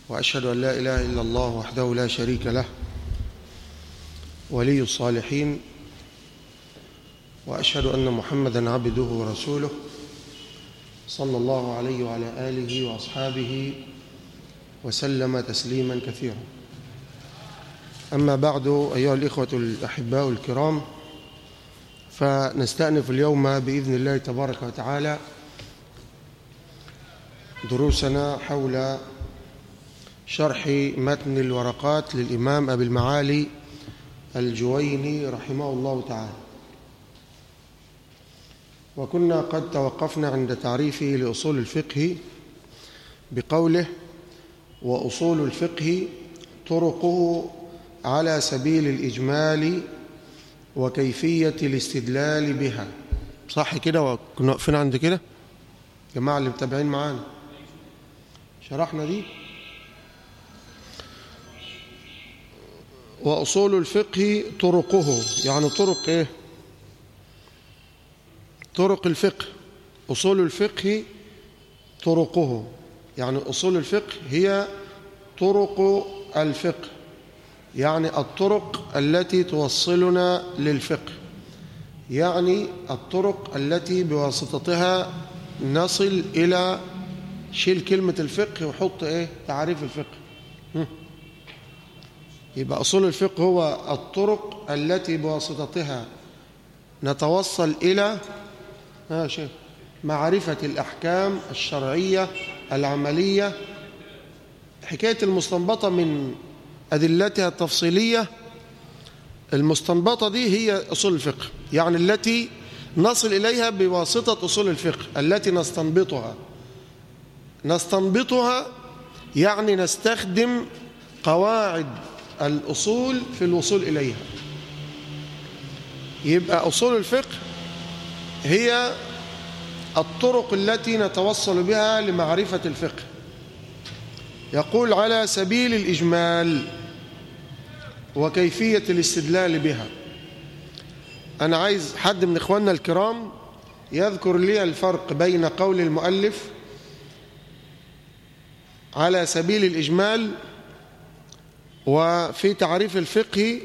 وأشهد أن لا إله إلا الله وحده لا شريك له ولي الصالحين وأشهد أن محمدا عبده ورسوله صلى الله عليه وعلى آله وأصحابه وسلم تسليما كثيرا أما بعد أيها الإخوة الأحباء الكرام فنستأنف اليوم بإذن الله تبارك وتعالى دروسنا حول شرح متن الورقات للإمام أبي المعالي الجويني رحمه الله تعالى وكنا قد توقفنا عند تعريفه لأصول الفقه بقوله وأصول الفقه طرقه على سبيل الإجمال وكيفية الاستدلال بها صح كده وكنا واقفين عند كده جماعة اللي متابعين معانا شرحنا دي وأصول الفقه طرقه يعني طرق إيه طرق الفقه أصول الفقه طرقه يعني أصول الفقه هي طرق الفقه يعني الطرق التي توصلنا للفقه يعني الطرق التي بواسطتها نصل إلى شيل كلمة الفقه وحط إيه تعريف الفقه يبقى أصول الفقه هو الطرق التي بواسطتها نتوصل إلى ها شيخ معرفة الأحكام الشرعية العملية حكاية المستنبطة من أدلتها التفصيلية المستنبطة دي هي أصول الفقه يعني التي نصل إليها بواسطة أصول الفقه التي نستنبطها نستنبطها يعني نستخدم قواعد الأصول في الوصول إليها يبقى أصول الفقه هي الطرق التي نتوصل بها لمعرفة الفقه يقول على سبيل الإجمال وكيفية الاستدلال بها أنا عايز حد من إخواننا الكرام يذكر لي الفرق بين قول المؤلف على سبيل الإجمال وفي تعريف الفقه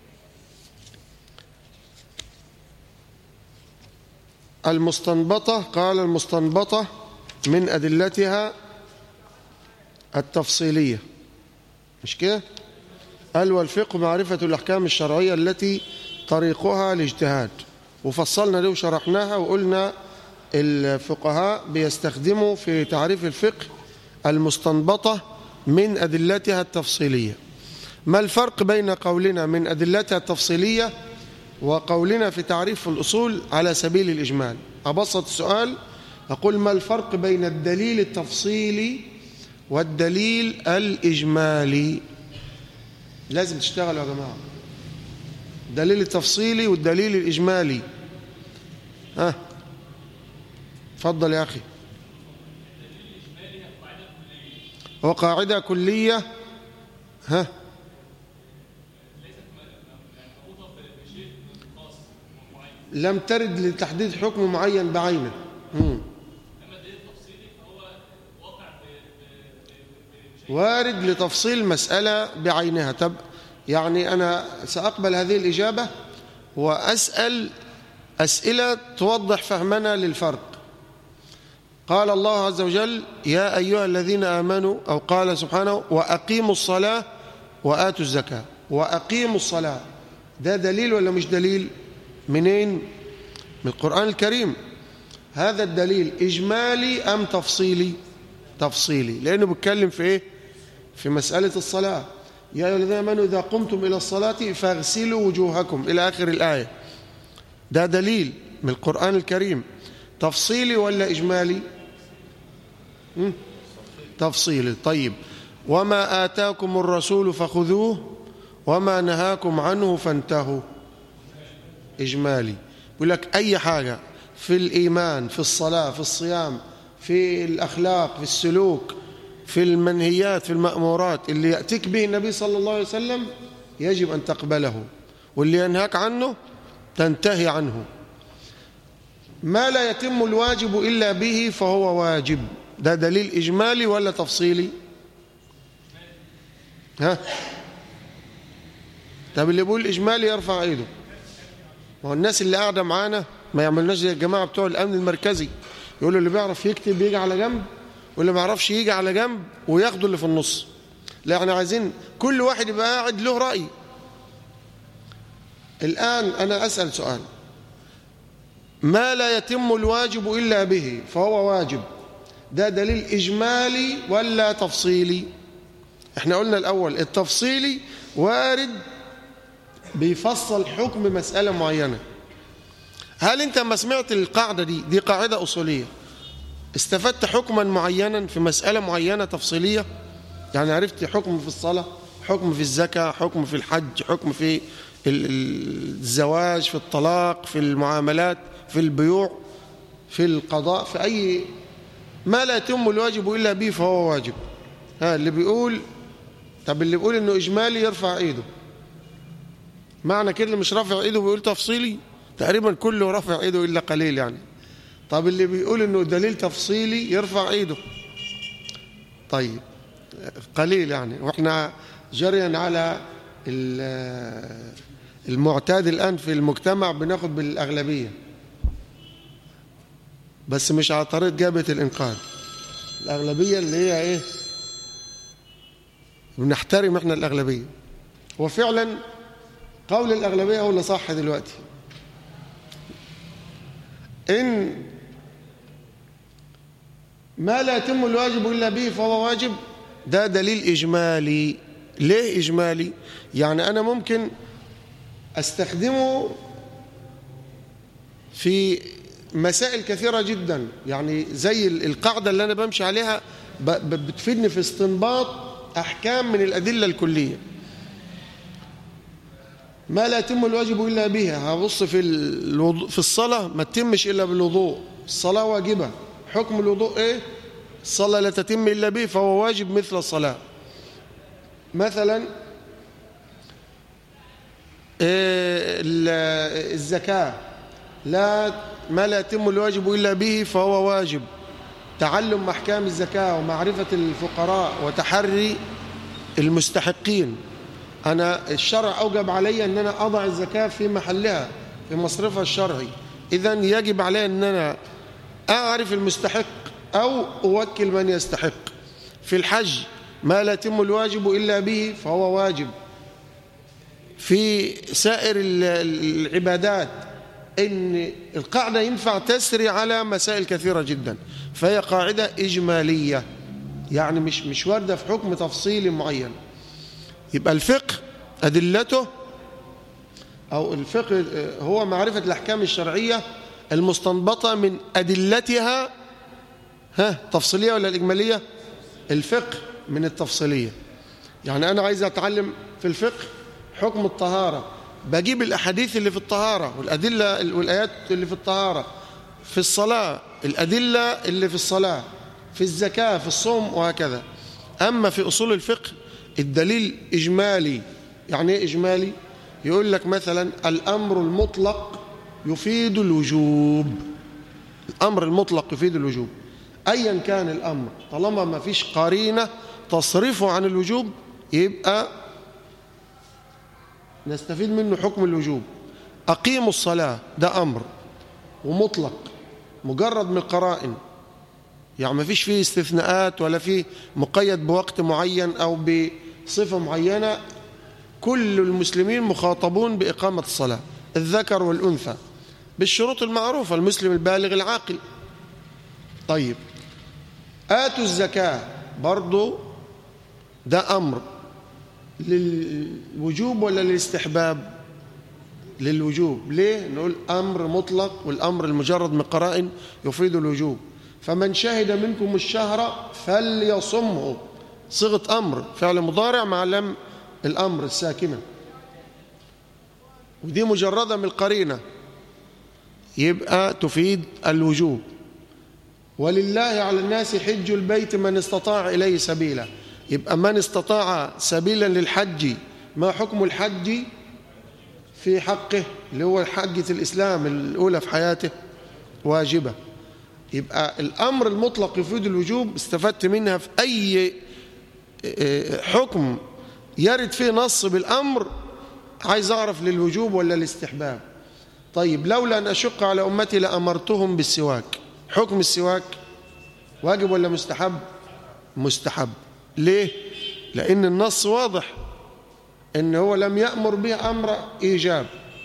المستنبطة قال المستنبطة من أدلتها التفصيلية مش كده قال والفقه معرفة الأحكام الشرعية التي طريقها الاجتهاد وفصلنا دي وشرحناها وقلنا الفقهاء بيستخدموا في تعريف الفقه المستنبطة من أدلتها التفصيلية ما الفرق بين قولنا من أدلتها التفصيلية وقولنا في تعريف الأصول على سبيل الإجمال أبسط السؤال أقول ما الفرق بين الدليل التفصيلي والدليل الإجمالي لازم تشتغلوا يا جماعة الدليل التفصيلي والدليل الإجمالي ها فضل يا أخي هو قاعدة كلية ها لم ترد لتحديد حكم معين بعينه مم. وارد لتفصيل مسألة بعينها طب يعني أنا سأقبل هذه الإجابة وأسأل أسئلة توضح فهمنا للفرق قال الله عز وجل يا أيها الذين آمنوا أو قال سبحانه وأقيموا الصلاة وآتوا الزكاة وأقيموا الصلاة ده دليل ولا مش دليل منين من القرآن الكريم هذا الدليل إجمالي أم تفصيلي تفصيلي لأنه بيتكلم في إيه في مسألة الصلاة يا أيها الذين آمنوا إذا قمتم إلى الصلاة فاغسلوا وجوهكم إلى آخر الآية ده دليل من القرآن الكريم تفصيلي ولا إجمالي م? تفصيلي طيب وما آتاكم الرسول فخذوه وما نهاكم عنه فانتهوا إجمالي يقول لك أي حاجة في الإيمان في الصلاة في الصيام في الأخلاق في السلوك في المنهيات في المأمورات اللي يأتيك به النبي صلى الله عليه وسلم يجب أن تقبله واللي ينهاك عنه تنتهي عنه ما لا يتم الواجب إلا به فهو واجب ده دليل إجمالي ولا تفصيلي ها طب اللي بيقول إجمالي يرفع إيده ما هو الناس اللي قاعدة معانا ما يعملناش زي الجماعة بتوع الأمن المركزي يقولوا اللي بيعرف يكتب يجي على جنب واللي ما يعرفش يجي على جنب وياخدوا اللي في النص لا احنا عايزين كل واحد يبقى قاعد له رأي الآن أنا أسأل سؤال ما لا يتم الواجب إلا به فهو واجب ده دليل إجمالي ولا تفصيلي احنا قلنا الأول التفصيلي وارد بيفصل حكم مسألة معينة هل انت ما سمعت القاعدة دي دي قاعدة أصولية استفدت حكما معينا في مسألة معينة تفصيلية يعني عرفت حكم في الصلاة حكم في الزكاة حكم في الحج حكم في الزواج في الطلاق في المعاملات في البيوع في القضاء في أي ما لا يتم الواجب إلا به فهو واجب ها اللي بيقول طب اللي بيقول انه اجمالي يرفع ايده معنى كده مش رافع ايده بيقول تفصيلي تقريبا كله رافع ايده الا قليل يعني طب اللي بيقول انه دليل تفصيلي يرفع ايده طيب قليل يعني واحنا جريا على المعتاد الان في المجتمع بناخد بالاغلبيه بس مش على طريقه جابه الانقاذ الاغلبيه اللي هي ايه بنحترم احنا الاغلبيه وفعلا قول الاغلبيه هو اللي صح دلوقتي ان ما لا يتم الواجب الا به فهو واجب ده دليل اجمالي ليه اجمالي يعني انا ممكن استخدمه في مسائل كثيرة جدا يعني زي القاعدة اللي أنا بمشي عليها بتفيدني في استنباط أحكام من الأدلة الكلية ما لا يتم الواجب إلا بها هبص في الوضوء في الصلاة ما تتمش إلا بالوضوء الصلاة واجبة حكم الوضوء إيه الصلاة لا تتم إلا به فهو واجب مثل الصلاة مثلا الزكاة لا ما لا يتم الواجب إلا به فهو واجب تعلم أحكام الزكاة ومعرفة الفقراء وتحري المستحقين أنا الشرع أوجب علي أن أنا أضع الزكاة في محلها في مصرفها الشرعي إذا يجب علي أن أنا أعرف المستحق أو أوكل من يستحق في الحج ما لا يتم الواجب إلا به فهو واجب في سائر العبادات ان القاعدة ينفع تسري على مسائل كثيرة جدا فهي قاعدة إجمالية يعني مش مش واردة في حكم تفصيلي معين يبقى الفقه أدلته أو الفقه هو معرفة الأحكام الشرعية المستنبطة من أدلتها ها تفصيلية ولا الإجمالية الفقه من التفصيلية يعني أنا عايز أتعلم في الفقه حكم الطهارة بجيب الأحاديث اللي في الطهارة والأدلة والآيات اللي في الطهارة في الصلاة الأدلة اللي في الصلاة في الزكاة في الصوم وهكذا أما في أصول الفقه الدليل إجمالي يعني إيه إجمالي يقول لك مثلا الأمر المطلق يفيد الوجوب الأمر المطلق يفيد الوجوب أيا كان الأمر طالما ما فيش قرينة تصرفه عن الوجوب يبقى نستفيد منه حكم الوجوب أقيموا الصلاة ده أمر ومطلق مجرد من القرائن يعني ما فيش فيه استثناءات ولا فيه مقيد بوقت معين أو بصفة معينة كل المسلمين مخاطبون بإقامة الصلاة الذكر والأنثى بالشروط المعروفة المسلم البالغ العاقل طيب آتوا الزكاة برضو ده أمر للوجوب ولا للاستحباب للوجوب ليه نقول أمر مطلق والأمر المجرد من قرائن يفيد الوجوب فمن شهد منكم الشهر فليصمه صيغة أمر فعل مضارع مع لم الأمر الساكنة ودي مجردة من القرينة يبقى تفيد الوجوب ولله على الناس حج البيت من استطاع إليه سبيلا يبقى من استطاع سبيلا للحج ما حكم الحج في حقه اللي هو حجة الإسلام الأولى في حياته واجبة يبقى الأمر المطلق يفيد الوجوب استفدت منها في أي حكم يرد فيه نص بالأمر عايز أعرف للوجوب ولا الاستحباب طيب لولا أن أشق على أمتي لأمرتهم بالسواك حكم السواك واجب ولا مستحب مستحب ليه لأن النص واضح إن هو لم يأمر به أمر إيجاب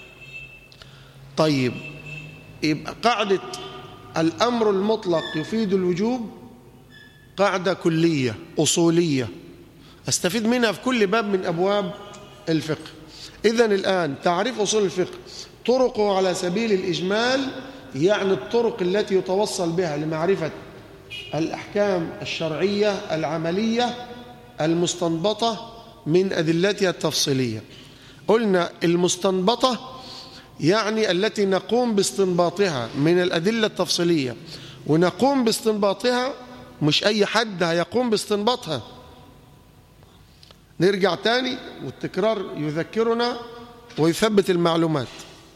طيب يبقى قاعدة الأمر المطلق يفيد الوجوب قاعدة كلية أصولية أستفيد منها في كل باب من أبواب الفقه إذا الآن تعريف أصول الفقه طرقه على سبيل الإجمال يعني الطرق التي يتوصل بها لمعرفة الأحكام الشرعية العملية المستنبطة من أدلتها التفصيلية قلنا المستنبطة يعني التي نقوم باستنباطها من الأدلة التفصيلية ونقوم باستنباطها مش أي حد هيقوم باستنباطها نرجع تاني والتكرار يذكرنا ويثبت المعلومات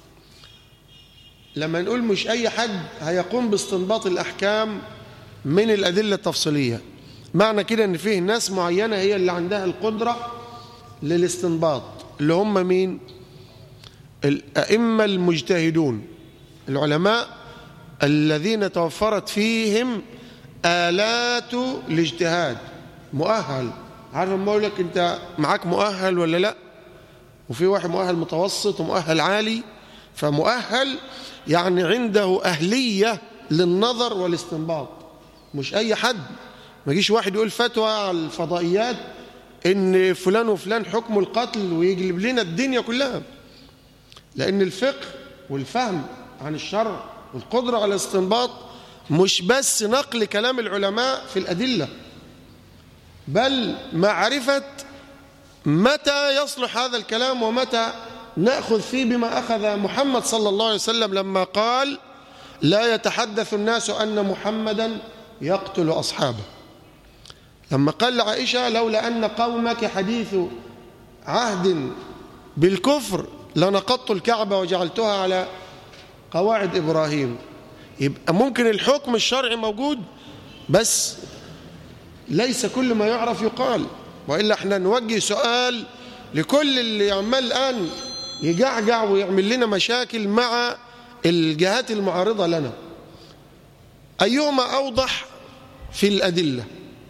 لما نقول مش أي حد هيقوم باستنباط الأحكام من الأدلة التفصيلية معنى كده أن فيه ناس معينة هي اللي عندها القدرة للاستنباط اللي هم مين الأئمة المجتهدون العلماء الذين توفرت فيهم آلات الاجتهاد مؤهل عارف لما أقول لك أنت معاك مؤهل ولا لا وفي واحد مؤهل متوسط ومؤهل عالي فمؤهل يعني عنده أهلية للنظر والاستنباط مش أي حد ما يجيش واحد يقول فتوى على الفضائيات إن فلان وفلان حكم القتل ويجلب لنا الدنيا كلها لأن الفقه والفهم عن الشرع والقدرة على الاستنباط مش بس نقل كلام العلماء في الأدلة بل معرفة متى يصلح هذا الكلام ومتى نأخذ فيه بما أخذ محمد صلى الله عليه وسلم لما قال لا يتحدث الناس أن محمدا يقتل أصحابه لما قال لعائشة لولا أن قومك حديث عهد بالكفر لنقضت الكعبة وجعلتها على قواعد إبراهيم يبقى ممكن الحكم الشرعي موجود بس ليس كل ما يعرف يقال وإلا احنا نوجه سؤال لكل اللي عمال الآن يجعجع ويعمل لنا مشاكل مع الجهات المعارضة لنا أيهما أوضح في الأدلة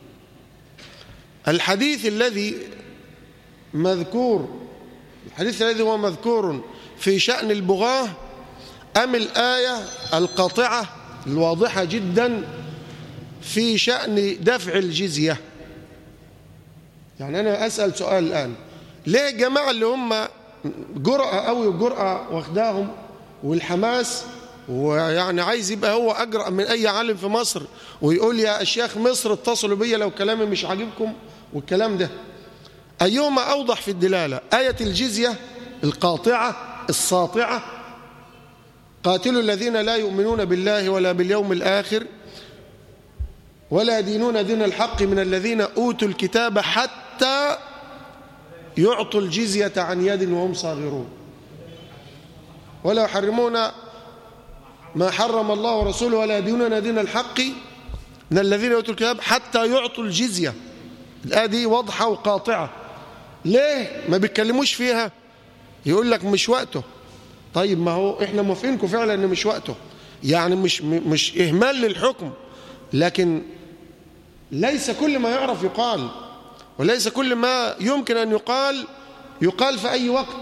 الحديث الذي مذكور الحديث الذي هو مذكور في شأن البغاة أم الآية القاطعة الواضحة جدا في شأن دفع الجزية يعني أنا أسأل سؤال الآن ليه الجماعة اللي هم جرأة قوي وجرأة واخداهم والحماس ويعني عايز يبقى هو أجرأ من أي عالم في مصر ويقول يا أشياخ مصر اتصلوا بيا لو كلامي مش عاجبكم والكلام ده أيهما أوضح في الدلالة آية الجزية القاطعة الساطعة قاتلوا الذين لا يؤمنون بالله ولا باليوم الآخر ولا دينون دين الحق من الذين أوتوا الكتاب حتى يعطوا الجزية عن يد وهم صاغرون ولا يحرمون ما حرم الله ورسوله ولا يدينون دين الحق من الذين أوتوا الكتاب حتى يعطوا الجزية الآية دي واضحة وقاطعة ليه ما بيتكلموش فيها يقول لك مش وقته طيب ما هو احنا موافقينكم فعلا ان مش وقته يعني مش مش اهمال للحكم لكن ليس كل ما يعرف يقال وليس كل ما يمكن ان يقال يقال في اي وقت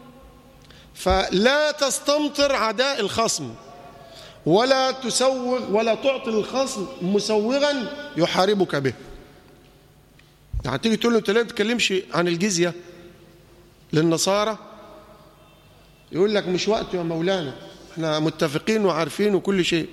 فلا تستمطر عداء الخصم ولا تسوغ ولا تعطي الخصم مسوغا يحاربك به يعني تيجي تقول له انت ليه ما تتكلمش عن الجزيه للنصارى يقول لك مش وقته يا مولانا احنا متفقين وعارفين وكل شيء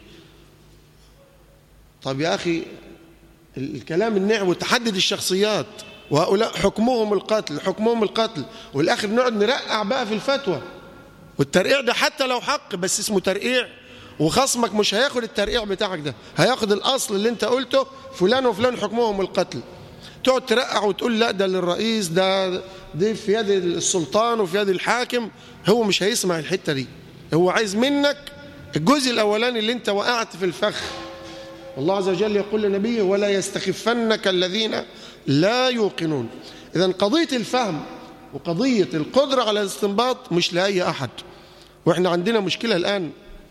طب يا اخي الكلام النعم وتحدد الشخصيات وهؤلاء حكمهم القتل حكمهم القتل والاخر نقعد نرقع بقى في الفتوى والترقيع ده حتى لو حق بس اسمه ترقيع وخصمك مش هياخد الترقيع بتاعك ده هياخد الاصل اللي انت قلته فلان وفلان حكمهم القتل تقعد ترقع وتقول لا ده للرئيس ده دي في يد السلطان وفي يد الحاكم هو مش هيسمع الحتة دي هو عايز منك الجزء الأولاني اللي انت وقعت في الفخ والله عز وجل يقول لنبيه ولا يستخفنك الذين لا يوقنون إذا قضية الفهم وقضية القدرة على الاستنباط مش لأي أحد وإحنا عندنا مشكلة الآن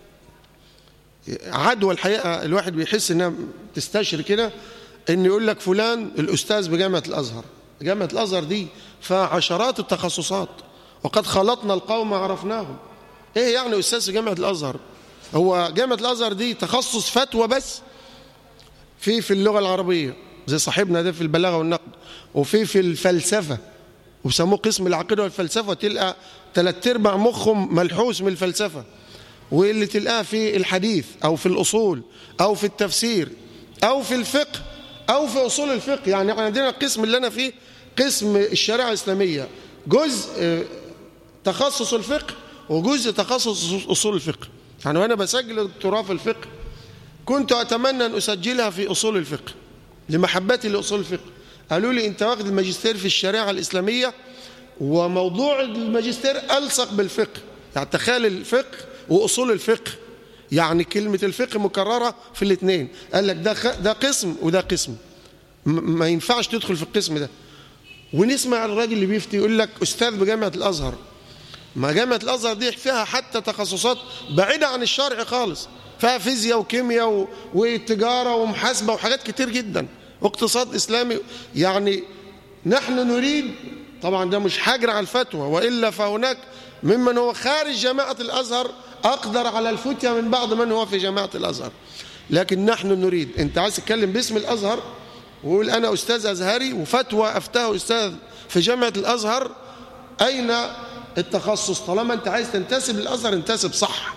عدوى الحقيقة الواحد بيحس إنها تستشري كده إن يقول لك فلان الأستاذ بجامعة الأزهر جامعة الأزهر دي فيها عشرات التخصصات وقد خلطنا القوم عرفناهم إيه يعني أستاذ في جامعة الأزهر هو جامعة الأزهر دي تخصص فتوى بس في في اللغة العربية زي صاحبنا ده في البلاغة والنقد وفي في الفلسفة وسموه قسم العقيدة والفلسفة تلقى ثلاث ارباع مخهم ملحوس من الفلسفة واللي تلقاه في الحديث أو في الأصول أو في التفسير أو في الفقه أو في أصول الفقه يعني عندنا القسم اللي أنا فيه قسم الشريعة الإسلامية جزء تخصص الفقه وجزء تخصص أصول الفقه يعني وأنا بسجل الدكتوراه في الفقه كنت أتمنى أن أسجلها في أصول الفقه لمحبتي لأصول الفقه قالوا لي أنت واخد الماجستير في الشريعة الإسلامية وموضوع الماجستير ألصق بالفقه يعني تخيل الفقه وأصول الفقه يعني كلمة الفقه مكررة في الاثنين قال لك ده, ده قسم وده قسم ما ينفعش تدخل في القسم ده ونسمع الراجل اللي بيفتي يقول لك أستاذ بجامعة الأزهر ما جامعة الأزهر دي فيها حتى تخصصات بعيدة عن الشرع خالص فيها فيزياء وكيمياء وتجارة ومحاسبة وحاجات كتير جدا واقتصاد إسلامي يعني نحن نريد طبعا ده مش حجر على الفتوى وإلا فهناك ممن هو خارج جامعة الأزهر أقدر على الفتية من بعض من هو في جامعة الأزهر لكن نحن نريد أنت عايز تتكلم باسم الأزهر وقول أنا أستاذ أزهري وفتوى أفتاه أستاذ في جامعة الأزهر أين التخصص طالما أنت عايز تنتسب للأزهر انتسب صح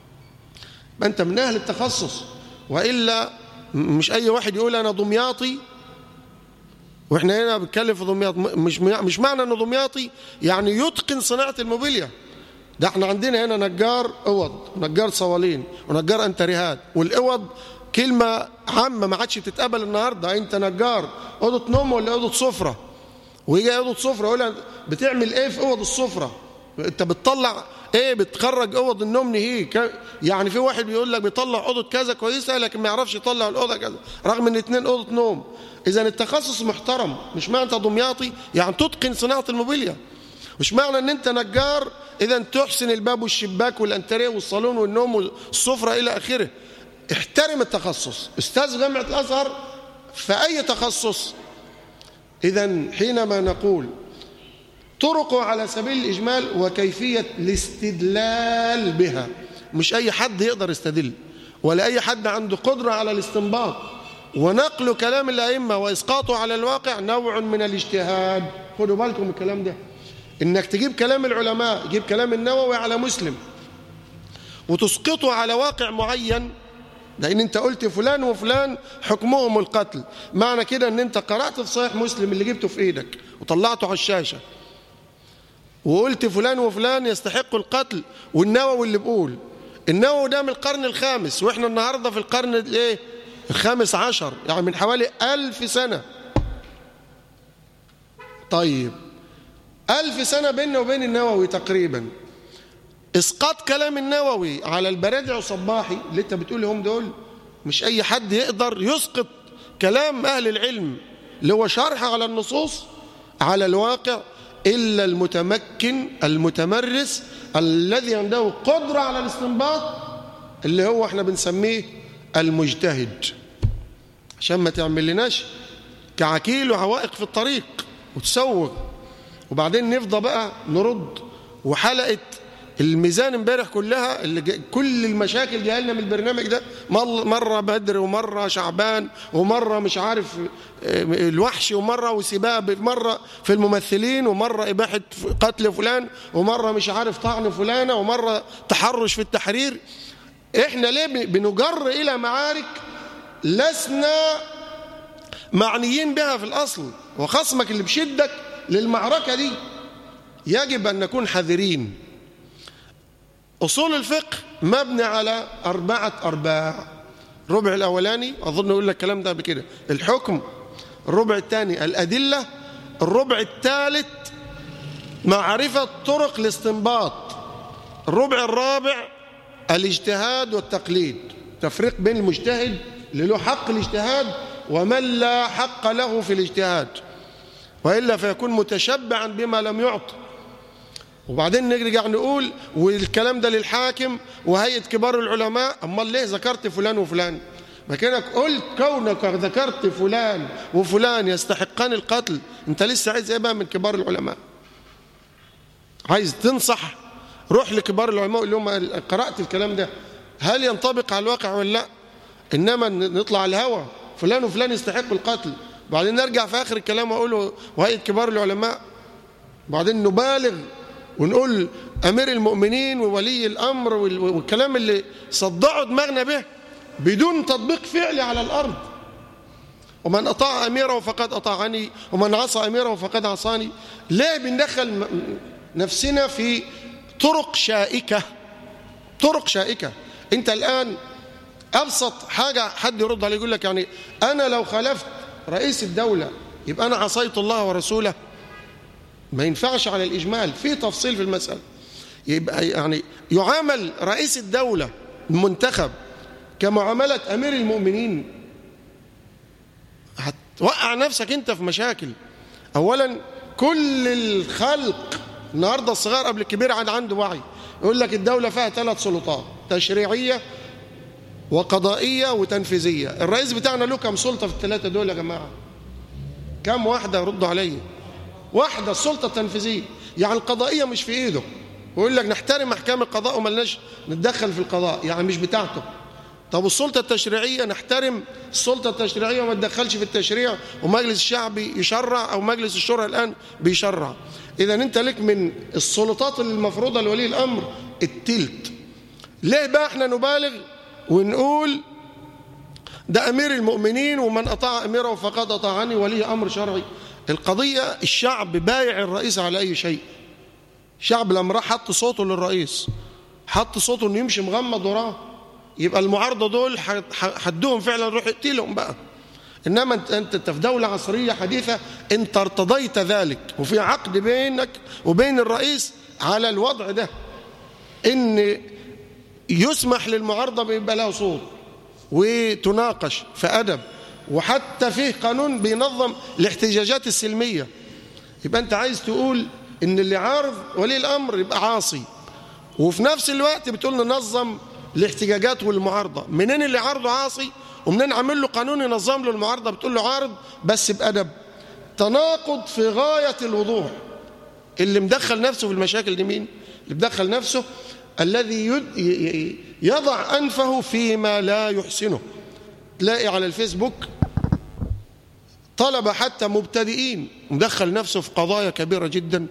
ما أنت من أهل التخصص وإلا مش أي واحد يقول أنا دمياطي واحنا هنا بنتكلم في دمياط مش مش معنى انه دمياطي يعني يتقن صناعه الموبيليا ده احنا عندنا هنا نجار اوض ونجار صوالين ونجار انتريهات والاوض كلمه عامه ما عادش بتتقبل النهارده انت نجار اوضه نوم ولا اوضه سفره ويجي اوضه سفره يقول بتعمل ايه في اوض السفره انت بتطلع ايه بتخرج اوض النوم نهيك يعني في واحد بيقول لك بيطلع اوضه كذا كويسه لكن ما يعرفش يطلع الاوضه كذا رغم ان اثنين اوضه نوم اذا التخصص محترم مش معنى انت دمياطي يعني تتقن صناعه الموبيليا مش معنى ان انت نجار اذا تحسن الباب والشباك والانتريه والصالون والنوم والسفره الى اخره احترم التخصص استاذ جامعه الازهر في اي تخصص اذا حينما نقول طرق على سبيل الإجمال وكيفية الاستدلال بها مش أي حد يقدر يستدل ولا أي حد عنده قدرة على الاستنباط ونقل كلام الأئمة وإسقاطه على الواقع نوع من الاجتهاد خدوا بالكم من الكلام ده إنك تجيب كلام العلماء تجيب كلام النووي على مسلم وتسقطه على واقع معين لأن أنت قلت فلان وفلان حكمهم القتل معنى كده أن أنت قرأت في صحيح مسلم اللي جبته في إيدك وطلعته على الشاشة وقلت فلان وفلان يستحق القتل والنووي اللي بقول النووي ده من القرن الخامس واحنا النهاردة في القرن الايه الخامس عشر يعني من حوالي ألف سنة طيب ألف سنة بيننا وبين النووي تقريبا اسقاط كلام النووي على البرادع وصباحي اللي انت بتقول هم دول مش اي حد يقدر يسقط كلام اهل العلم اللي هو شرح على النصوص على الواقع إلا المتمكن المتمرس الذي عنده قدرة على الاستنباط اللي هو احنا بنسميه المجتهد عشان ما تعمل لناش كعكيل وعوائق في الطريق وتسوق وبعدين نفضى بقى نرد وحلقة الميزان امبارح كلها اللي كل المشاكل جايه لنا من البرنامج ده مره بدر ومره شعبان ومره مش عارف الوحش ومره وسباق مره في الممثلين ومره اباحه قتل فلان ومره مش عارف طعن فلانه ومره تحرش في التحرير احنا ليه بنجر الى معارك لسنا معنيين بها في الاصل وخصمك اللي بشدك للمعركه دي يجب ان نكون حذرين أصول الفقه مبني على أربعة أرباع الربع الأولاني أظن أقول لك الكلام ده بكده الحكم الربع الثاني الأدلة الربع الثالث معرفة طرق الاستنباط الربع الرابع الاجتهاد والتقليد تفريق بين المجتهد اللي له حق الاجتهاد ومن لا حق له في الاجتهاد وإلا فيكون متشبعا بما لم يعط وبعدين نرجع نقول والكلام ده للحاكم وهيئة كبار العلماء أما ليه ذكرت فلان وفلان ما كانك قلت كونك ذكرت فلان وفلان يستحقان القتل انت لسه عايز ايه بقى من كبار العلماء عايز تنصح روح لكبار العلماء اللي هم قرأت الكلام ده هل ينطبق على الواقع ولا لا إنما نطلع الهوى فلان وفلان يستحق القتل بعدين نرجع في آخر الكلام وأقول وهيئة كبار العلماء بعدين نبالغ ونقول أمير المؤمنين وولي الأمر والكلام اللي صدعوا دماغنا به بدون تطبيق فعلي على الأرض ومن أطاع أميره فقد أطاعني ومن عصى أميره فقد عصاني ليه بندخل نفسنا في طرق شائكة طرق شائكة أنت الآن أبسط حاجة حد يرد عليه يقول لك يعني أنا لو خالفت رئيس الدولة يبقى أنا عصيت الله ورسوله ما ينفعش على الإجمال في تفصيل في المسألة يبقى يعني يعامل رئيس الدولة المنتخب كمعاملة أمير المؤمنين هتوقع نفسك أنت في مشاكل أولا كل الخلق النهاردة الصغار قبل الكبير عاد عنده وعي يقول لك الدولة فيها ثلاث سلطات تشريعية وقضائية وتنفيذية الرئيس بتاعنا له كم سلطة في الثلاثة دول يا جماعة كم واحدة ردوا علي واحدة السلطة التنفيذية يعني القضائية مش في ايده ويقول لك نحترم احكام القضاء وملناش نتدخل في القضاء يعني مش بتاعته طب السلطة التشريعية نحترم السلطة التشريعية وما تدخلش في التشريع ومجلس الشعب يشرع أو مجلس الشورى الآن بيشرع إذا أنت لك من السلطات المفروضة لولي الأمر التلت ليه بقى احنا نبالغ ونقول ده أمير المؤمنين ومن أطاع أميره فقد أطاعني ولي أمر شرعي القضية الشعب بايع الرئيس على أي شيء الشعب لما راح حط صوته للرئيس حط صوته انه يمشي مغمض وراه يبقى المعارضة دول حدهم فعلا روح اقتلهم بقى إنما أنت, أنت في دولة عصرية حديثة أنت ارتضيت ذلك وفي عقد بينك وبين الرئيس على الوضع ده إن يسمح للمعارضة بيبقى لها صوت وتناقش في أدب وحتى فيه قانون بينظم الاحتجاجات السلمية يبقى أنت عايز تقول إن اللي عارض ولي الأمر يبقى عاصي وفي نفس الوقت بتقول ننظم الاحتجاجات والمعارضة منين اللي عارضه عاصي ومنين عامل له قانون ينظم له المعارضة بتقول له عارض بس بأدب تناقض في غاية الوضوح اللي مدخل نفسه في المشاكل دي مين اللي مدخل نفسه الذي يضع أنفه فيما لا يحسنه تلاقي على الفيسبوك طلبة حتى مبتدئين مدخل نفسه في قضايا كبيرة جدا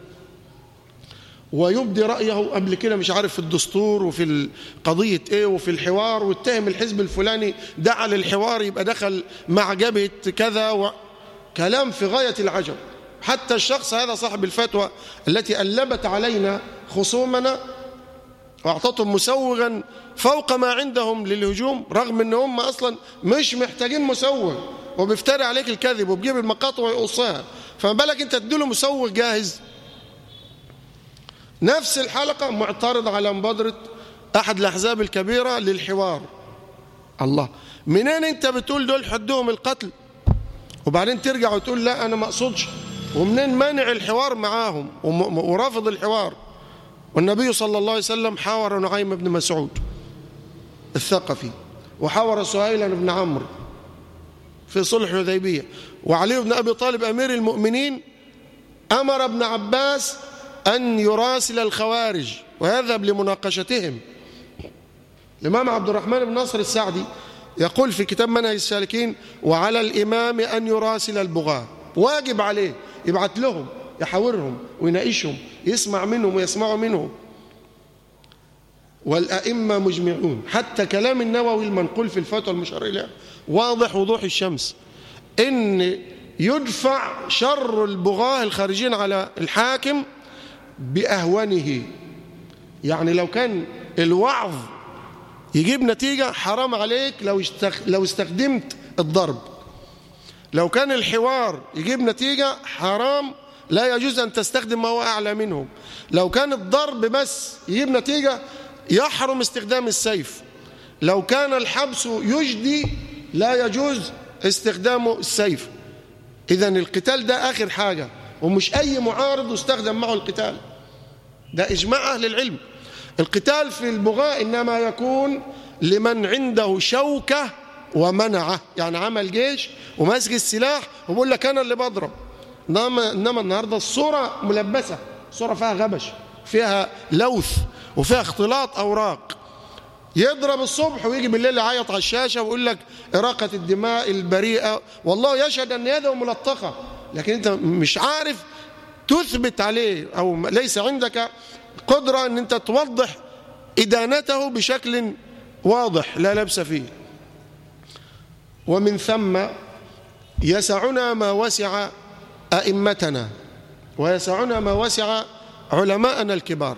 ويبدي رأيه قبل كده مش عارف في الدستور وفي قضية ايه وفي الحوار واتهم الحزب الفلاني دعا للحوار يبقى دخل مع جبهة كذا و... كلام في غاية العجب حتى الشخص هذا صاحب الفتوى التي ألبت علينا خصومنا واعطتهم مسوغا فوق ما عندهم للهجوم رغم ان هم اصلا مش محتاجين مسوغ وبيفتري عليك الكذب وبيجيب المقاطع ويقصها فما بالك انت تديله مسوغ جاهز نفس الحلقة معترض على مبادرة أحد الأحزاب الكبيرة للحوار الله منين أنت بتقول دول حدهم القتل وبعدين ترجع وتقول لا أنا ما أقصدش ومنين مانع الحوار معاهم ورافض الحوار والنبي صلى الله عليه وسلم حاور نعيم بن مسعود الثقفي وحاور سهيلا بن عمرو في صلح الحديبية وعلي بن أبي طالب أمير المؤمنين أمر ابن عباس أن يراسل الخوارج ويذهب لمناقشتهم الإمام عبد الرحمن بن ناصر السعدي يقول في كتاب منهج السالكين وعلى الإمام أن يراسل البغاة واجب عليه يبعث لهم يحاورهم ويناقشهم يسمع منهم ويسمعوا منهم والأئمة مجمعون حتى كلام النووي المنقول في الفتوى المشار إليها واضح وضوح الشمس إن يدفع شر البغاة الخارجين على الحاكم بأهونه يعني لو كان الوعظ يجيب نتيجة حرام عليك لو لو استخدمت الضرب لو كان الحوار يجيب نتيجة حرام لا يجوز أن تستخدم ما هو أعلى منه لو كان الضرب بس يجيب نتيجة يحرم استخدام السيف لو كان الحبس يجدي لا يجوز استخدام السيف إذا القتال ده آخر حاجة ومش أي معارض يستخدم معه القتال ده إجماع أهل العلم القتال في البغاء إنما يكون لمن عنده شوكة ومنعه يعني عمل جيش وماسك السلاح وبقول لك أنا اللي بضرب إنما, إنما النهاردة الصورة ملبسة الصورة فيها غبش فيها لوث وفيها اختلاط أوراق يضرب الصبح ويجي بالليل يعيط على الشاشة ويقول لك إراقة الدماء البريئة والله يشهد أن يده ملطخة لكن أنت مش عارف تثبت عليه أو ليس عندك قدرة أن أنت توضح إدانته بشكل واضح لا لبس فيه ومن ثم يسعنا ما وسع أئمتنا ويسعنا ما وسع علماءنا الكبار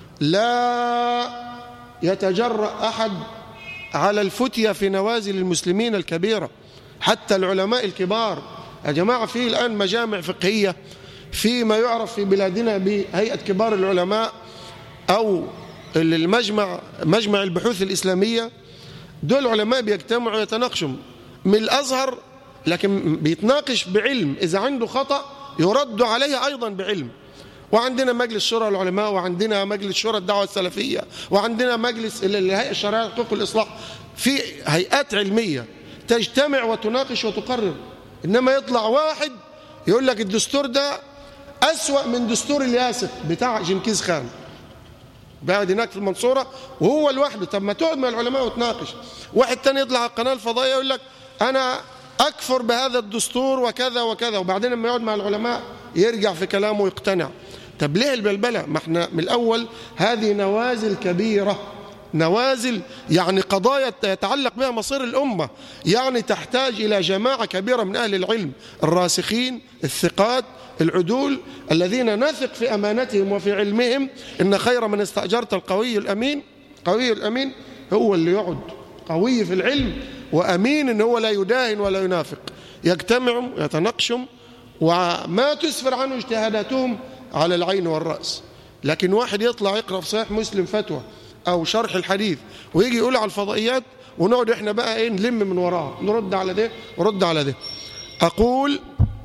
لا يتجرأ أحد على الفتية في نوازل المسلمين الكبيرة حتى العلماء الكبار يا جماعة في الآن مجامع فقهية في ما يعرف في بلادنا بهيئة كبار العلماء أو المجمع مجمع البحوث الإسلامية دول علماء بيجتمعوا يتناقشوا من الأزهر لكن بيتناقش بعلم إذا عنده خطأ يرد عليه أيضا بعلم وعندنا مجلس شورى العلماء وعندنا مجلس شورى الدعوة السلفية وعندنا مجلس الهيئة الشرعية حقوق الإصلاح في هيئات علمية تجتمع وتناقش وتقرر إنما يطلع واحد يقول لك الدستور ده أسوأ من دستور الياسق بتاع جنكيز خان قاعد هناك في المنصورة وهو لوحده طب ما تقعد مع العلماء وتناقش واحد تاني يطلع على القناة الفضائية يقول لك أنا أكفر بهذا الدستور وكذا وكذا وبعدين لما يقعد مع العلماء يرجع في كلامه ويقتنع طب ليه البلبلة ما احنا من الأول هذه نوازل كبيرة نوازل يعني قضايا يتعلق بها مصير الأمة يعني تحتاج إلى جماعة كبيرة من أهل العلم الراسخين الثقات العدول الذين نثق في أمانتهم وفي علمهم إن خير من استأجرت القوي الأمين قوي الأمين هو اللي يقعد قوي في العلم وأمين إن هو لا يداهن ولا ينافق يجتمعوا يتناقشوا وما تسفر عنه اجتهاداتهم على العين والرأس لكن واحد يطلع يقرأ في صحيح مسلم فتوى أو شرح الحديث ويجي يقول على الفضائيات ونقعد احنا بقى ايه نلم من وراه نرد على ده ورد على ده أقول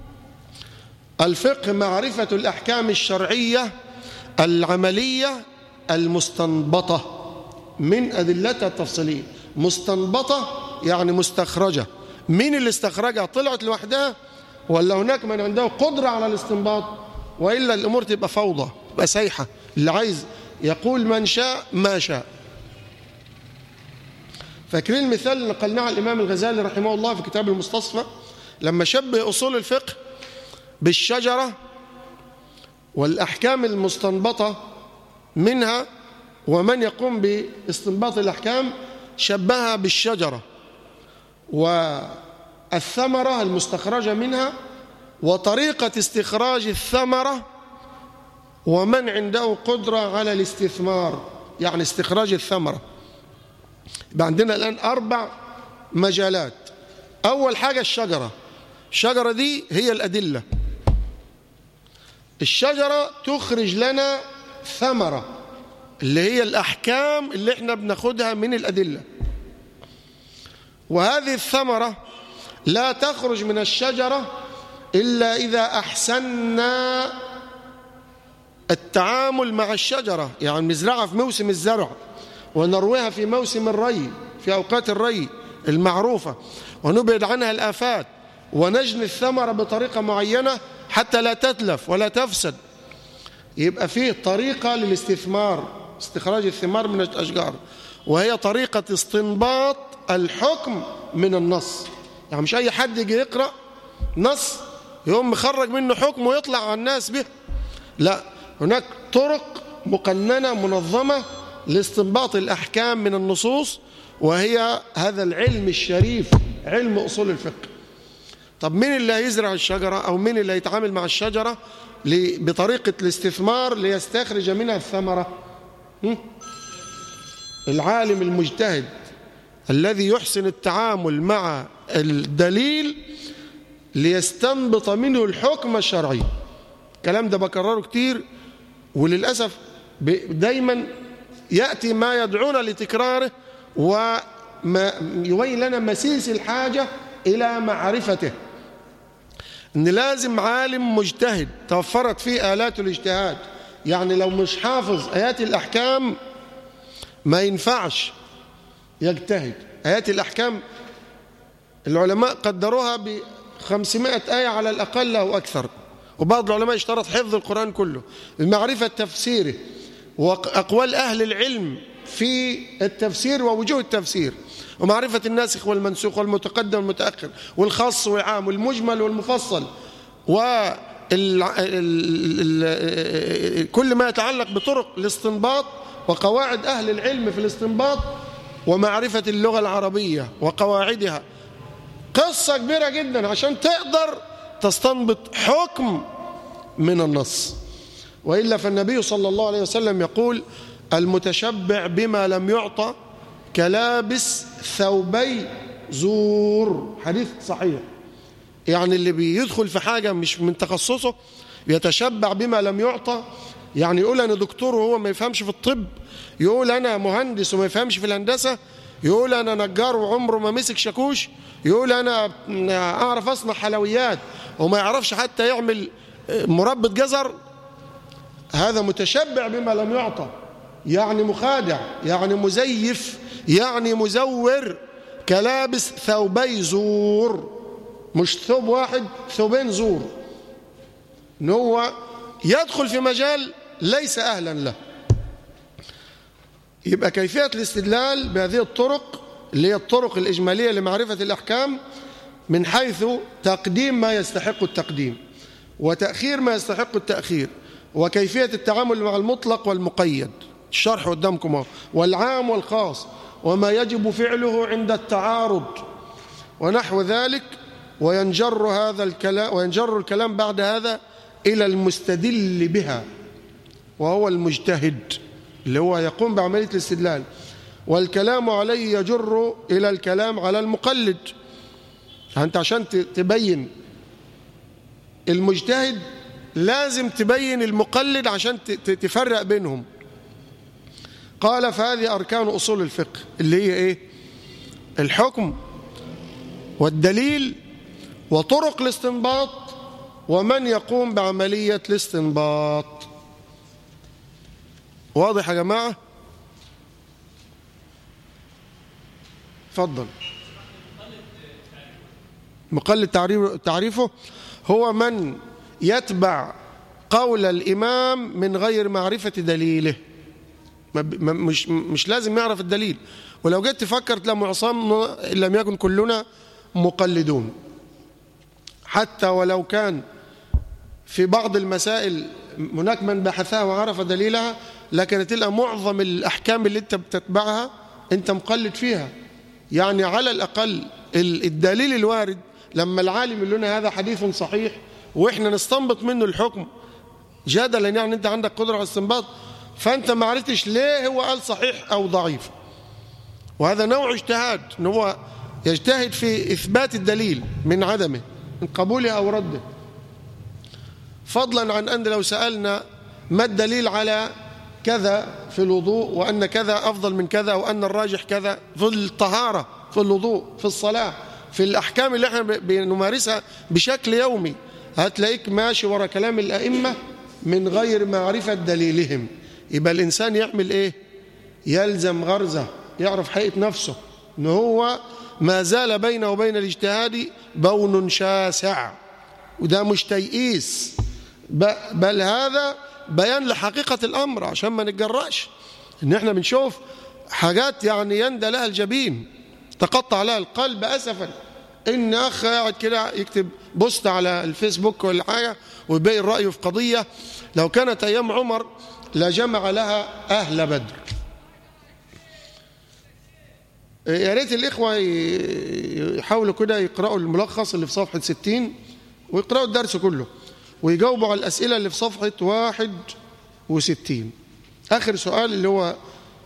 الفقه معرفة الأحكام الشرعية العملية المستنبطة من أدلتها التفصيلية مستنبطة يعني مستخرجة مين اللي استخرجها طلعت لوحدها ولا هناك من عنده قدرة على الاستنباط وإلا الأمور تبقى فوضى تبقى سايحة اللي عايز يقول من شاء ما شاء فاكرين المثال اللي نقلناه عن الإمام الغزالي رحمه الله في كتاب المستصفى لما شبه أصول الفقه بالشجرة والأحكام المستنبطة منها ومن يقوم باستنباط الأحكام شبهها بالشجرة والثمرة المستخرجة منها وطريقة استخراج الثمرة ومن عنده قدرة على الاستثمار يعني استخراج الثمرة يبقى عندنا الآن أربع مجالات أول حاجة الشجرة الشجرة دي هي الأدلة الشجرة تخرج لنا ثمرة اللي هي الأحكام اللي احنا بناخدها من الأدلة وهذه الثمرة لا تخرج من الشجرة إلا إذا أحسننا التعامل مع الشجرة يعني نزرعها في موسم الزرع ونرويها في موسم الري في أوقات الري المعروفة ونبعد عنها الآفات ونجني الثمرة بطريقة معينة حتى لا تتلف ولا تفسد يبقى فيه طريقة للاستثمار استخراج الثمار من الأشجار وهي طريقة استنباط الحكم من النص يعني مش أي حد يجي يقرأ نص يقوم مخرج منه حكم ويطلع على الناس به لا هناك طرق مقننة منظمة لاستنباط الأحكام من النصوص وهي هذا العلم الشريف علم أصول الفقه طب مين اللي هيزرع الشجرة أو مين اللي هيتعامل مع الشجرة بطريقة الاستثمار ليستخرج منها الثمرة العالم المجتهد الذي يحسن التعامل مع الدليل ليستنبط منه الحكم الشرعي الكلام ده بكرره كتير وللأسف دايما يأتي ما يدعونا لتكراره ما يبين لنا مسيس الحاجة إلى معرفته إن لازم عالم مجتهد توفرت فيه آلات الاجتهاد يعني لو مش حافظ آيات الأحكام ما ينفعش يجتهد آيات الأحكام العلماء قدروها ب 500 آية على الأقل أو أكثر وبعض العلماء اشترط حفظ القرآن كله بمعرفة تفسيره وأقوال أهل العلم في التفسير ووجوه التفسير ومعرفة الناسخ والمنسوخ والمتقدم والمتأخر والخاص والعام والمجمل والمفصل و كل ما يتعلق بطرق الاستنباط وقواعد أهل العلم في الاستنباط ومعرفة اللغة العربية وقواعدها قصة كبيرة جدا عشان تقدر تستنبط حكم من النص وإلا فالنبي صلى الله عليه وسلم يقول المتشبع بما لم يعطى كلابس ثوبي زور حديث صحيح يعني اللي بيدخل في حاجة مش من تخصصه يتشبع بما لم يعطى يعني يقول أنا دكتور وهو ما يفهمش في الطب يقول أنا مهندس وما يفهمش في الهندسة يقول أنا نجار وعمره ما مسك شاكوش يقول أنا أعرف أصنع حلويات وما يعرفش حتى يعمل مربة جزر هذا متشبع بما لم يعطى يعني مخادع يعني مزيف يعني مزور كلابس ثوبي زور مش ثوب واحد ثوبين زور ان هو يدخل في مجال ليس أهلا له يبقى كيفية الاستدلال بهذه الطرق اللي هي الطرق الإجمالية لمعرفة الأحكام من حيث تقديم ما يستحق التقديم وتأخير ما يستحق التأخير وكيفية التعامل مع المطلق والمقيد الشرح قدامكم اهو والعام والخاص وما يجب فعله عند التعارض ونحو ذلك وينجر هذا الكلام وينجر الكلام بعد هذا إلى المستدل بها وهو المجتهد اللي هو يقوم بعملية الاستدلال والكلام عليه يجر إلى الكلام على المقلد أنت عشان تبين المجتهد لازم تبين المقلد عشان تفرق بينهم قال فهذه أركان أصول الفقه اللي هي إيه الحكم والدليل وطرق الاستنباط ومن يقوم بعملية الاستنباط واضح يا جماعة تفضل مقلد تعريفه هو من يتبع قول الإمام من غير معرفة دليله مش, مش لازم يعرف الدليل ولو جيت تفكر تلاقي معصم إن لم يكن كلنا مقلدون حتى ولو كان في بعض المسائل هناك من بحثها وعرف دليلها لكن تلقى معظم الأحكام اللي انت بتتبعها انت مقلد فيها يعني على الأقل الدليل الوارد لما العالم يقول لنا هذا حديث صحيح واحنا نستنبط منه الحكم جدلا يعني انت عندك قدرة على الاستنباط فانت ما عرفتش ليه هو قال صحيح او ضعيف وهذا نوع اجتهاد ان هو يجتهد في اثبات الدليل من عدمه من قبوله او رده فضلا عن ان لو سالنا ما الدليل على كذا في الوضوء وان كذا افضل من كذا وان الراجح كذا في الطهاره في الوضوء في الصلاه في الاحكام اللي احنا بنمارسها بشكل يومي هتلاقيك ماشي ورا كلام الائمه من غير معرفه دليلهم يبقى الإنسان يعمل إيه يلزم غرزة يعرف حقيقة نفسه إن هو ما زال بينه وبين الاجتهاد بون شاسع وده مش تيئيس بل هذا بيان لحقيقة الأمر عشان ما نتجرأش إن إحنا بنشوف حاجات يعني يندى لها الجبين تقطع لها القلب أسفا إن أخ قاعد كده يكتب بوست على الفيسبوك ولا حاجة ويبين رأيه في قضية لو كانت أيام عمر لجمع لها أهل بدر يا ريت الإخوة يحاولوا كده يقرأوا الملخص اللي في صفحة 60 ويقرأوا الدرس كله ويجاوبوا على الأسئلة اللي في صفحة 61 آخر سؤال اللي هو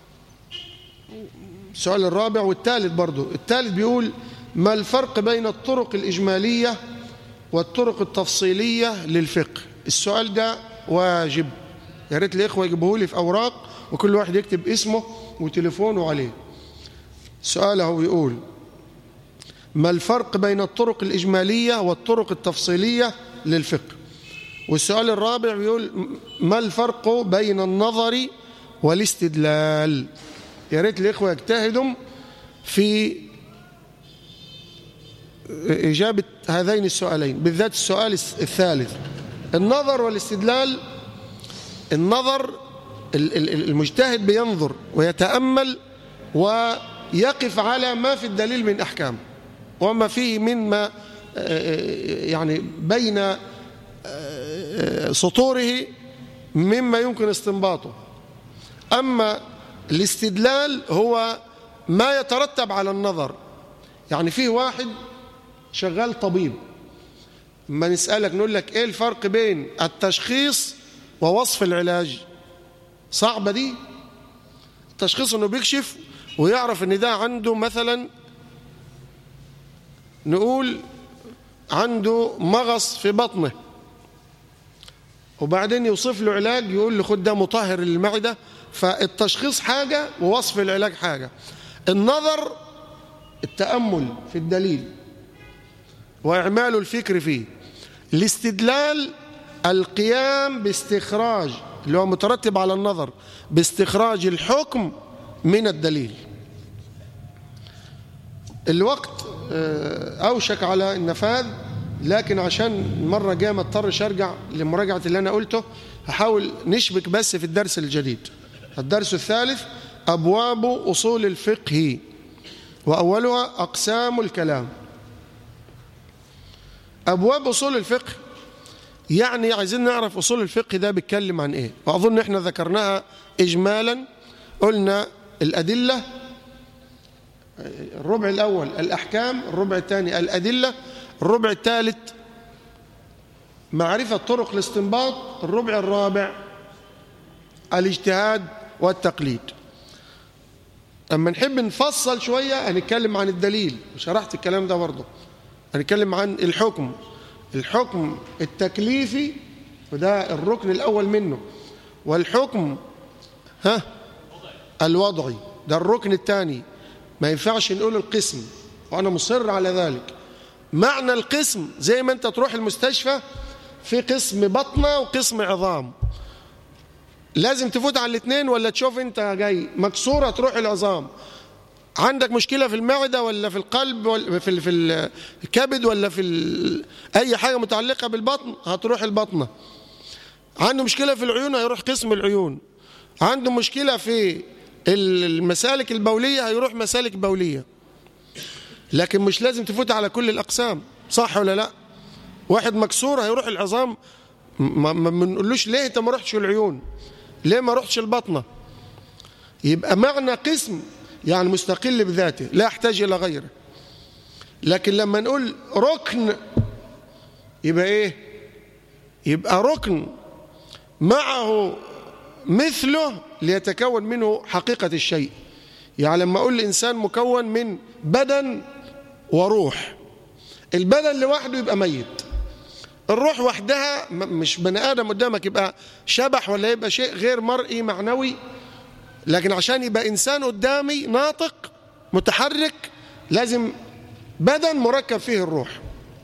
السؤال الرابع والثالث برضو الثالث بيقول ما الفرق بين الطرق الإجمالية والطرق التفصيلية للفقه السؤال ده واجب يا ريت الاخوه يجيبوه لي في اوراق وكل واحد يكتب اسمه وتليفونه عليه سؤاله يقول ما الفرق بين الطرق الإجمالية والطرق التفصيلية للفقه والسؤال الرابع يقول ما الفرق بين النظر والاستدلال يا ريت الإخوة يجتهدوا في إجابة هذين السؤالين بالذات السؤال الثالث النظر والاستدلال النظر المجتهد بينظر ويتأمل ويقف على ما في الدليل من أحكام وما فيه من ما يعني بين سطوره مما يمكن استنباطه أما الاستدلال هو ما يترتب على النظر يعني فيه واحد شغال طبيب ما نسألك نقول لك ايه الفرق بين التشخيص ووصف العلاج صعبة دي التشخيص انه بيكشف ويعرف ان ده عنده مثلا نقول عنده مغص في بطنه وبعدين يوصف له علاج يقول له خد ده مطهر للمعدة فالتشخيص حاجة ووصف العلاج حاجة النظر التأمل في الدليل وإعمال الفكر فيه الاستدلال القيام باستخراج اللي هو مترتب على النظر باستخراج الحكم من الدليل الوقت أوشك على النفاذ لكن عشان المرة جاية ما اضطرش ارجع لمراجعة اللي أنا قلته هحاول نشبك بس في الدرس الجديد الدرس الثالث أبواب أصول الفقه وأولها أقسام الكلام أبواب أصول الفقه يعني عايزين نعرف أصول الفقه ده بيتكلم عن إيه وأظن إحنا ذكرناها إجمالا قلنا الأدلة الربع الأول الأحكام الربع الثاني الأدلة الربع الثالث معرفة طرق الاستنباط الربع الرابع الاجتهاد والتقليد أما نحب نفصل شوية هنتكلم عن الدليل وشرحت الكلام ده برضه هنتكلم عن الحكم الحكم التكليفي وده الركن الأول منه والحكم ها الوضعي ده الركن الثاني ما ينفعش نقول القسم وأنا مصر على ذلك معنى القسم زي ما أنت تروح المستشفى في قسم بطنة وقسم عظام لازم تفوت على الاثنين ولا تشوف انت جاي مكسورة تروح العظام عندك مشكلة في المعدة ولا في القلب ولا في في الكبد ولا في أي حاجة متعلقة بالبطن هتروح البطنة عنده مشكلة في العيون هيروح قسم العيون عنده مشكلة في المسالك البولية هيروح مسالك بولية لكن مش لازم تفوت على كل الأقسام صح ولا لا واحد مكسور هيروح العظام ما بنقولوش ليه انت ما رحتش العيون ليه ما رحتش البطنة يبقى معنى قسم يعني مستقل بذاته لا يحتاج إلى غيره لكن لما نقول ركن يبقى إيه يبقى ركن معه مثله ليتكون منه حقيقة الشيء يعني لما أقول الإنسان مكون من بدن وروح البدن لوحده يبقى ميت الروح وحدها مش بني آدم قدامك يبقى شبح ولا يبقى شيء غير مرئي معنوي لكن عشان يبقى إنسان قدامي ناطق متحرك لازم بدن مركب فيه الروح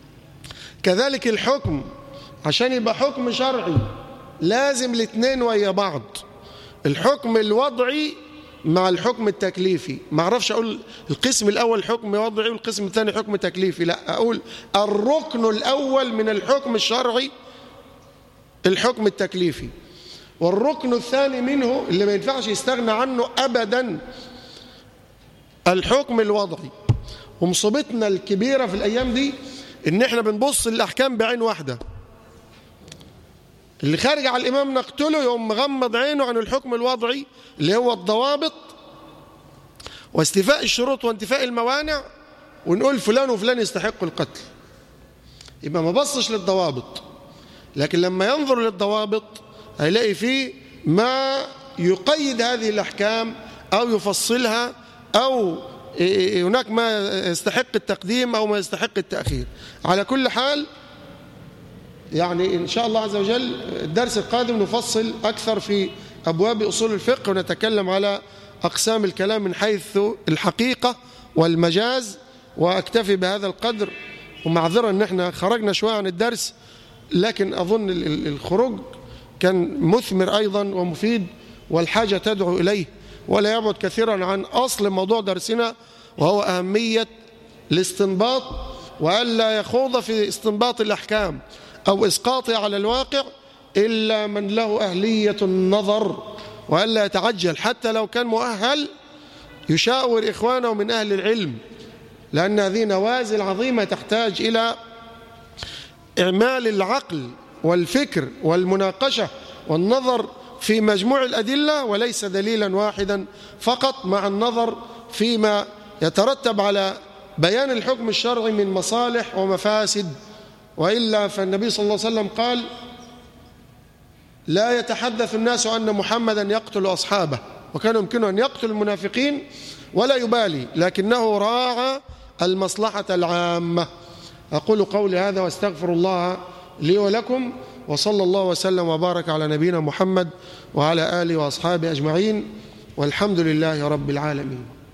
كذلك الحكم عشان يبقى حكم شرعي لازم الاثنين ويا بعض الحكم الوضعي مع الحكم التكليفي ما اعرفش اقول القسم الاول حكم وضعي والقسم الثاني حكم تكليفي لا اقول الركن الاول من الحكم الشرعي الحكم التكليفي والركن الثاني منه اللي ما ينفعش يستغنى عنه ابدا الحكم الوضعي ومصيبتنا الكبيره في الايام دي ان احنا بنبص للاحكام بعين واحده اللي خارج على الإمام نقتله يوم مغمض عينه عن الحكم الوضعي اللي هو الضوابط واستيفاء الشروط وانتفاء الموانع ونقول فلان وفلان يستحق القتل يبقى ما بصش للضوابط لكن لما ينظر للضوابط هيلاقي فيه ما يقيد هذه الأحكام أو يفصلها أو هناك ما يستحق التقديم أو ما يستحق التأخير على كل حال يعني إن شاء الله عز وجل الدرس القادم نفصل أكثر في أبواب أصول الفقه ونتكلم على أقسام الكلام من حيث الحقيقة والمجاز وأكتفي بهذا القدر ومعذرة أن احنا خرجنا شوية عن الدرس لكن أظن الخروج كان مثمر أيضا ومفيد والحاجة تدعو إليه ولا يبعد كثيرا عن أصل موضوع درسنا وهو أهمية الاستنباط وألا يخوض في استنباط الأحكام أو إسقاطها على الواقع إلا من له أهلية النظر وألا يتعجل حتى لو كان مؤهل يشاور إخوانه من أهل العلم لأن هذه نوازل عظيمة تحتاج إلى إعمال العقل والفكر والمناقشة والنظر في مجموع الأدلة وليس دليلا واحدا فقط مع النظر فيما يترتب على بيان الحكم الشرعي من مصالح ومفاسد وإلا فالنبي صلى الله عليه وسلم قال لا يتحدث الناس أن محمدا يقتل أصحابه وكان يمكنه أن يقتل المنافقين ولا يبالي لكنه راعى المصلحة العامة أقول قولي هذا واستغفر الله لي ولكم وصلى الله وسلم وبارك على نبينا محمد وعلى آله وأصحابه أجمعين والحمد لله رب العالمين